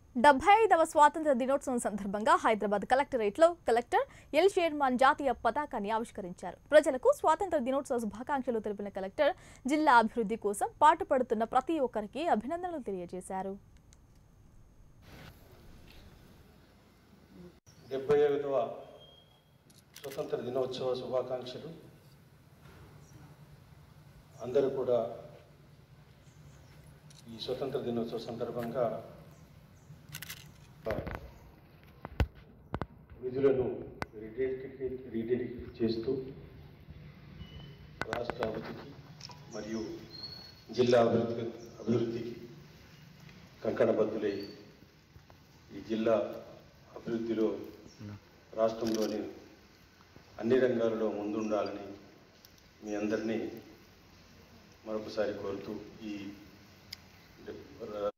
డెబ్బై ఐదవ స్వాతంత్ర దినోత్సవం సందర్భంగా హైదరాబాద్ కలెక్టరేట్లో కలెక్టర్ ఎల్ షేర్మాన్ జాతీయ పతాకాన్ని ఆవిష్కరించారు ప్రజలకు స్వాతంత్ర దినోత్సవ శుభాకాంక్షలు తెలిపిన కలెక్టర్ జిల్లా అభివృద్ధి కోసం పాటుపడుతున్న ప్రతి ఒక్కరికి అభినందనలు తెలియజేశారు డెబ్బై ఐదవ స్వతంత్ర దినోత్సవ శుభాకాంక్షలు అందరూ కూడా ఈ స్వతంత్ర దినోత్సవ సందర్భంగా విధులను రీడెడికేట్ రీడెడికేట్ చేస్తూ రాష్ట్ర అభివృద్ధికి మరియు జిల్లా అభివృద్ధి అభివృద్ధికి కంకణబద్దులై ఈ జిల్లా అభివృద్ధిలో రాష్ట్రంలోని అన్ని రంగాలలో ముందుండాలని మీ అందరినీ మరొకసారి కోరుతూ ఈ